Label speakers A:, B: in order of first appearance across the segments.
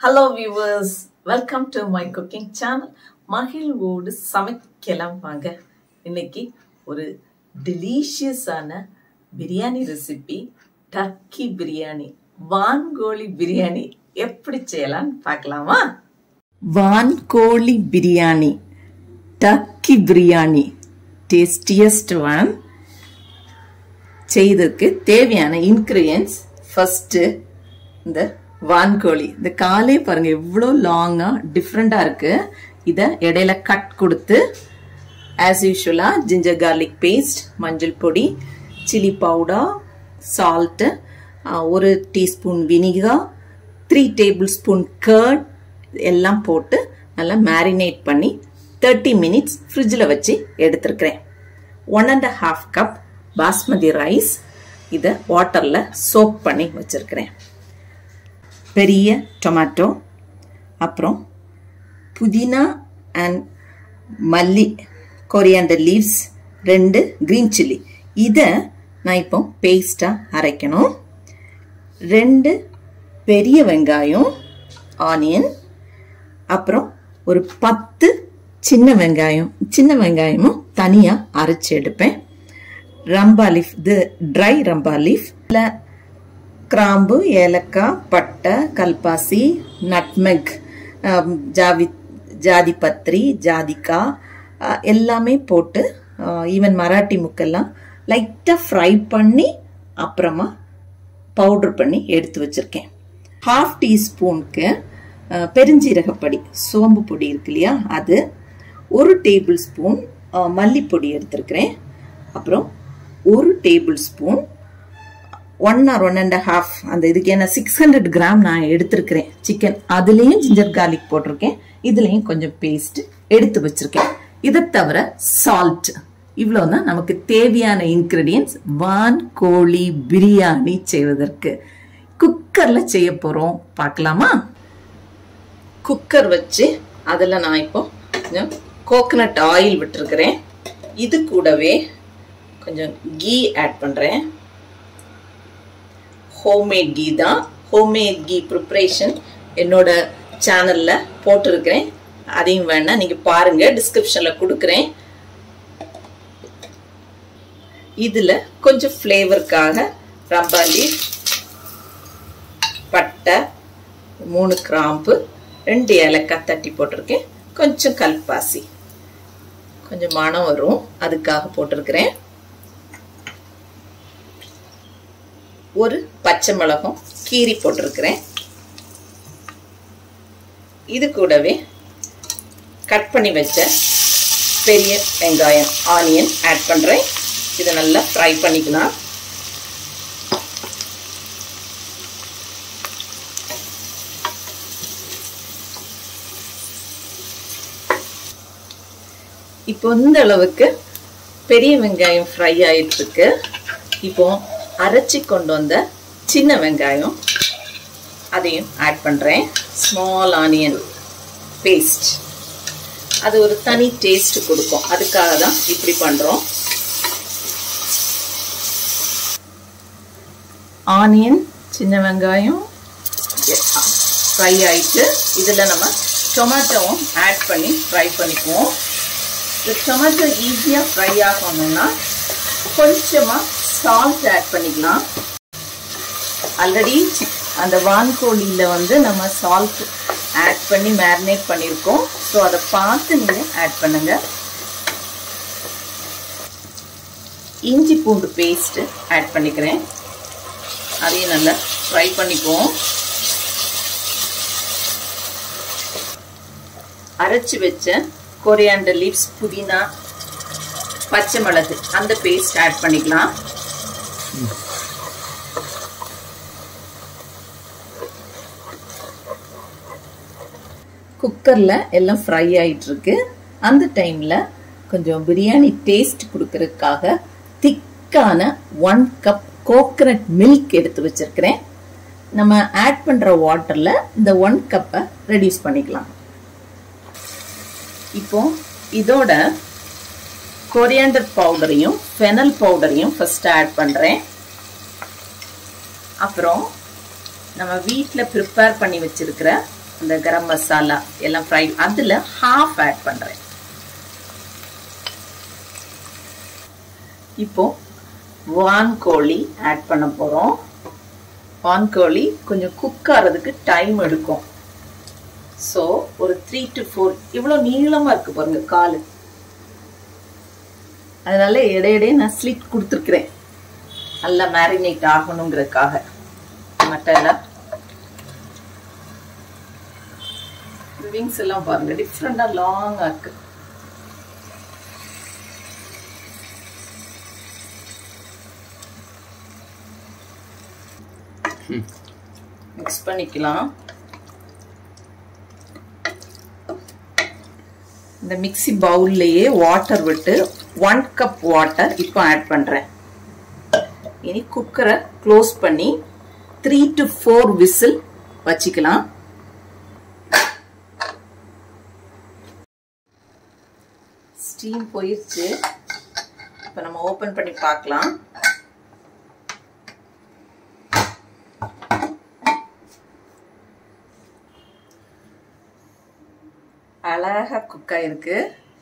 A: hello viewers welcome to my cooking channel மகிழ்வோடு சமைக்கலாம் வாங்க இன்னைக்கு ஒரு டெலிஷியஸான பிரியாணி ரெசிபி டர்க்கி பிரியாணி வான்கோழி பிரியாணி எப்படி செய்யலாம்னு பார்க்கலாமா வான்கோழி biryani turkey biryani tastiest one செய்ததுக்கு தேவையான இன்க்ரீடியன்ஸ் ஃபஸ்ட்டு இந்த வான்கோழி இந்த காலே பாருங்க எவ்வளோ லாங்காக டிஃப்ரெண்ட்டாக இருக்கு இதை இடையில கட் கொடுத்து ஆஸ் யூஷுவலாக ஜிஞ்சர் கார்லிக் பேஸ்ட் மஞ்சள் பொடி சில்லி பவுடர் சால்ட்டு ஒரு teaspoon vinegar three table spoon curd எல்லாம் போட்டு நல்லா மேரினேட் பண்ணி தேர்ட்டி மினிட்ஸ் ஃப்ரிட்ஜில் வச்சு எடுத்துருக்கிறேன் one and half cup basmati rice இதை வாட்டரில் சோப் பண்ணி வச்சுருக்கிறேன் பெரிய டொமேட்டோ அப்புறம் புதினா அண்ட் மல்லி கொரியாண்டர் லீவ்ஸ் ரெண்டு க்ரீன் சில்லி இதை நான் இப்போ பேஸ்ட்டாக அரைக்கணும் ரெண்டு பெரிய வெங்காயம் ஆனியன் அப்புறம் ஒரு பத்து சின்ன வெங்காயம் சின்ன வெங்காயமும் தனியாக அரைச்சி எடுப்பேன் ரம்பா லீஃப் இது ட்ரை ரம்பா லீஃப் இல்லை கிராம்பு ஏலக்காய் பட்டை கல்பாசி நட்மெக் ஜாவி ஜாதி பத்திரி ஜாதிக்காய் எல்லாமே போட்டு ஈவன் மராட்டி முக்கெல்லாம் லைட்டாக ஃப்ரை பண்ணி அப்புறமா பவுட்ரு பண்ணி எடுத்து வச்சுருக்கேன் ஹாஃப் டீஸ்பூனுக்கு பெருஞ்சீரகப்பொடி சோம்பு பொடி இருக்கு இல்லையா அது ஒரு டேபிள் ஸ்பூன் மல்லிப்பொடி எடுத்துருக்கிறேன் அப்புறம் ஒரு table spoon one or one and half அந்த இதுக்கு என்ன சிக்ஸ் ஹண்ட்ரட் கிராம் நான் எடுத்திருக்கிறேன் சிக்கன் அதுலேயும் ஜிஞ்சர் கார்லிக் போட்டிருக்கேன் இதுலேயும் கொஞ்சம் பேஸ்ட் எடுத்து வச்சிருக்கேன் இதை தவிர சால்ட் இவ்வளோ தான் நமக்கு தேவையான இன்க்ரீடியன்ஸ் வான் கோழி பிரியாணி செய்வதற்கு குக்கரில் செய்ய போகிறோம் பார்க்கலாமா குக்கர் வச்சு அதில் நான் இப்போ கொஞ்சம் கோகனட் ஆயில் விட்டுருக்கிறேன் இது கூடவே கொஞ்சம் கீ ஆட் பண்ணுறேன் ஹோம்மேட் கீ தான் ஹோம்மேட் கீ ப்ரிப்ரேஷன் என்னோட சேனலில் போட்டிருக்கிறேன் அதையும் வேணால் நீங்கள் பாருங்கள் டிஸ்கிரிப்ஷனில் கொடுக்குறேன் இதில் கொஞ்சம் ஃப்ளேவருக்காக ரம்பா லீஃப் பட்டை மூணு கிராம்பு ரெண்டு ஏலக்காய் தட்டி போட்டிருக்கேன் கொஞ்சம் கல்பாசி கொஞ்சம் மனம் வரும் அதுக்காக போட்டிருக்கிறேன் ஒரு பச்சை மிளகும் கீரி போட்டிருக்கிறேன் இது கூடவே கட் பண்ணி வச்ச பெரிய வெங்காயம் ஆனியன் ஆட் பண்ணுறேன் இதை நல்லா ஃப்ரை பண்ணிக்கலாம் இப்போ இந்த அளவுக்கு பெரிய வெங்காயம் ஃப்ரை ஆயிட்டு இருக்கு இப்போ அரைச்சி கொண்டு வந்த சின்ன வெங்காயம் அதையும் ஆட் பண்ணுறேன் ஸ்மால் ஆனியன் பேஸ்ட் அது ஒரு தனி டேஸ்ட் கொடுக்கும் அதுக்காக தான் இப்படி பண்ணுறோம் ஆனியன் சின்ன வெங்காயம் ஃப்ரை ஆயிட்டு இதில் நம்ம டொமேட்டோவும் ஆட் பண்ணி ஃப்ரை பண்ணிக்குவோம் இந்த டொமேட்டோ ஈஸியாக ஃப்ரை ஆகணும்னா கொஞ்சமாக சால்ட் ஆட் பண்ணிக்கலாம் ஆல்ரெடி அந்த வான்கோழியில் வந்து நம்ம சால்ட் ஆட் பண்ணி மேரினேட் பண்ணியிருக்கோம் ஸோ அதை பார்த்து நீங்கள் ஆட் பண்ணுங்க இஞ்சி பூண்டு பேஸ்ட்டு ஆட் பண்ணிக்கிறேன் அதையும் நல்லா ஃப்ரை பண்ணிக்குவோம் அரைச்சி வச்ச கொரியாண்டர் லீவ்ஸ் புதினா பச்சை மிளகு அந்த பேஸ்ட் ஆட் பண்ணிக்கலாம் குக்கரில் எல்லாம் ஃப்ரை ஆகிட்டு இருக்கு அந்த டைமில் கொஞ்சம் பிரியாணி டேஸ்ட் கொடுக்கறதுக்காக திக்கான ஒன் கப் கோகனட் மில்க் எடுத்து வச்சிருக்கிறேன் நம்ம ஆட் பண்ணுற வாட்டரில் இந்த ஒன் கப்பை ரெடியூஸ் பண்ணிக்கலாம் இப்போ இதோட கொரியாண்டர் பவுடரையும் ஃபெனல் பவுடரையும் ஃபர்ஸ்ட் ஆட் பண்ணுறேன் அப்புறம் நம்ம வீட்டில் ப்ரிப்பேர் பண்ணி வச்சிருக்கிற இந்த கரம் மசாலா எல்லாம் ஃப்ரை அதில் ஹாஃப் ஆட் பண்ணுறேன் இப்போ வான் கோழி ஆட் பண்ண போகிறோம் வான் கோழி கொஞ்சம் குக் ஆகிறதுக்கு டைம் எடுக்கும் ஸோ ஒரு த்ரீ டு ஃபோர் இவ்வளோ நீளமாக இருக்கு பாருங்க காலு அதனால இடையிடையே நான் ஸ்லிட் கொடுத்துருக்குறேன் நல்லா மேரினேட் ஆகணுங்கிறதுக்காக மட்டன் விங்ஸ் எல்லாம் பாருங்க டிஃப்ரெண்டாக லாங்காக இருக்கு மிக்ஸ் பண்ணிக்கலாம் இந்த மிக்சி பவுல்லையே வாட்டர் விட்டு ஒன் கப் வாட்டர் இப்போ ஆட் பண்ணுறேன் இனி குக்கரை க்ளோஸ் பண்ணி த்ரீ டு ஃபோர் விசில் வச்சுக்கலாம் ஸ்டீம் போயிடுச்சு இப்போ நம்ம ஓப்பன் பண்ணி பார்க்கலாம் அழகா குக் ஆயிருக்கு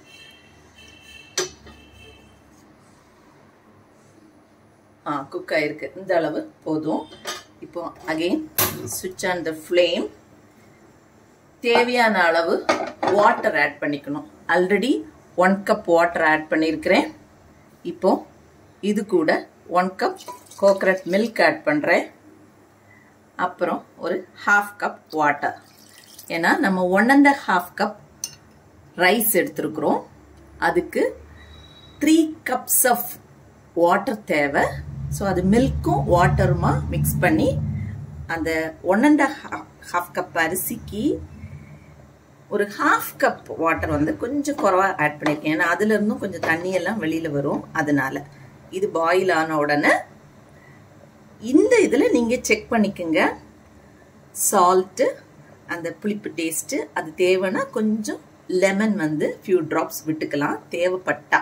A: ஆ குக் ஆயிருக்கு இந்த அளவு போதும் இப்போ அகெயின் சுவிட்ச் ஆன் த ஃப்ளேம் தேவையான அளவு வாட்டர் ஆட் பண்ணிக்கணும் already one cup water add பண்ணியிருக்கிறேன் இப்போ இது கூட one cup coconut milk add பண்ணுறேன் அப்புறம் ஒரு ஹாஃப் கப் வாட்டர் ஏன்னா நம்ம one and half cup rice எடுத்துருக்குறோம் அதுக்கு த்ரீ கப்ஸ் ஆஃப் வாட்டர் தேவை ஸோ அது மில்க்கும் வாட்டருமா மிக்ஸ் பண்ணி அந்த ஒன் அண்ட் ஹாஃப் கப் அரிசிக்கு ஒரு ஹாஃப் கப் வாட்டர் வந்து கொஞ்சம் குறவாக ஆட் பண்ணியிருக்கேன் ஏன்னா அதுலேருந்தும் கொஞ்சம் தண்ணியெல்லாம் வெளியில் வரும் அதனால இது பாயில் ஆன உடனே இந்த இதில் நீங்கள் செக் பண்ணிக்கோங்க சால்ட்டு அந்த புளிப்பு டேஸ்ட்டு அது தேவைன்னா கொஞ்சம் லெமன் வந்து ஃபியூ ட்ராப்ஸ் விட்டுக்கலாம் தேவைப்பட்டா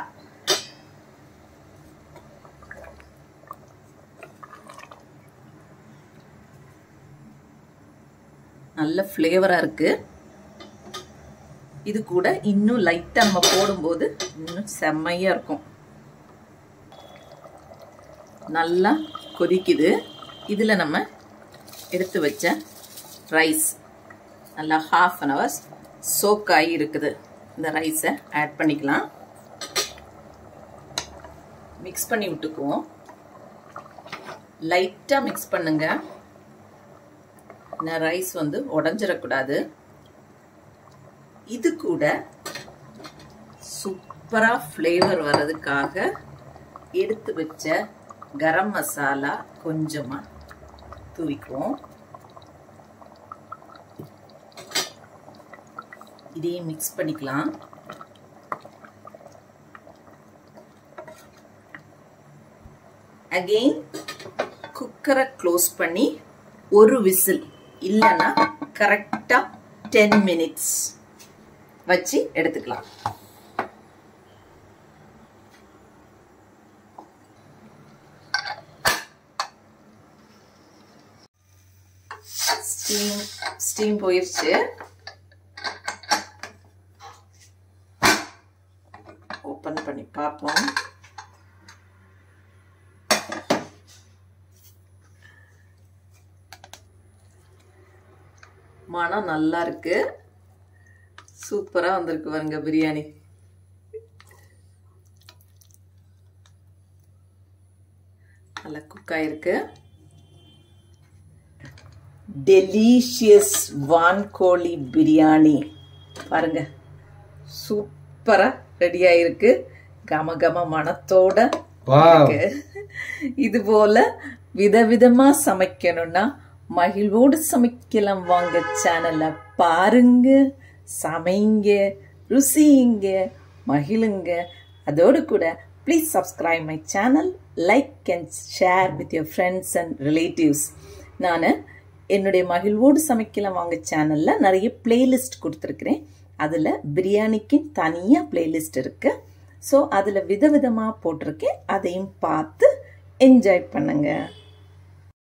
A: நல்ல ஃப்ளேவராக இருக்கு இது கூட இன்னும் லைட்டாக நம்ம போடும்போது இன்னும் செம்மையாக இருக்கும் நல்லா கொதிக்குது இதில் நம்ம எடுத்து வச்ச ரைஸ் நல்லா ஹாஃப் அன் ஹவர்ஸ் சோக் ஆகி இருக்குது இந்த ரைஸை ஆட் பண்ணிக்கலாம் மிக்ஸ் பண்ணி விட்டுக்குவோம் லைட்டாக மிக்ஸ் பண்ணுங்க ரைஸ் வந்து உடஞ்சிடக்கூடாது இது கூட சூப்பராக ஃப்ளேவர் வர்றதுக்காக எடுத்து வச்ச கரம் மசாலா கொஞ்சமாக தூவிக்குவோம் இதையும் மிக்ஸ் பண்ணிக்கலாம் அகெயின் குக்கரை க்ளோஸ் பண்ணி ஒரு விசில் இல்லைன்னா கரெக்டாக டென் மினிட்ஸ் வச்சு எடுத்துக்கலாம் ஸ்டீம் ஸ்டீம் போயிடுச்சு ஓப்பன் பண்ணி பார்ப்போம் மனம் நல்லா இருக்கு சூப்பரா வந்திருக்கு பாருங்க பிரியாணி நல்லா குக் ஆயிருக்கு டெலிஷியஸ் வான்கோழி பிரியாணி பாருங்க சூப்பரா ரெடி ஆயிருக்கு கம கம மனத்தோட இருக்கு இது போல விதவிதமா சமைக்கணும்னா மகிழ்வோடு சமைக்கலாம் வாங்க சேனலை பாருங்க சமைங்க ருசிங்க மகிழுங்க அதோடு கூட please subscribe my channel like and share with your friends and relatives நான் என்னுடைய மகிழ்வோடு சமைக்கலாம் வாங்க சேனலில் நிறைய பிளேலிஸ்ட் கொடுத்துருக்குறேன் அதில் பிரியாணிக்கு தனியாக பிளேலிஸ்ட் இருக்கு ஸோ அதில் விதவிதமாக போட்டிருக்கேன் அதையும் பார்த்து என்ஜாய் பண்ணுங்கள்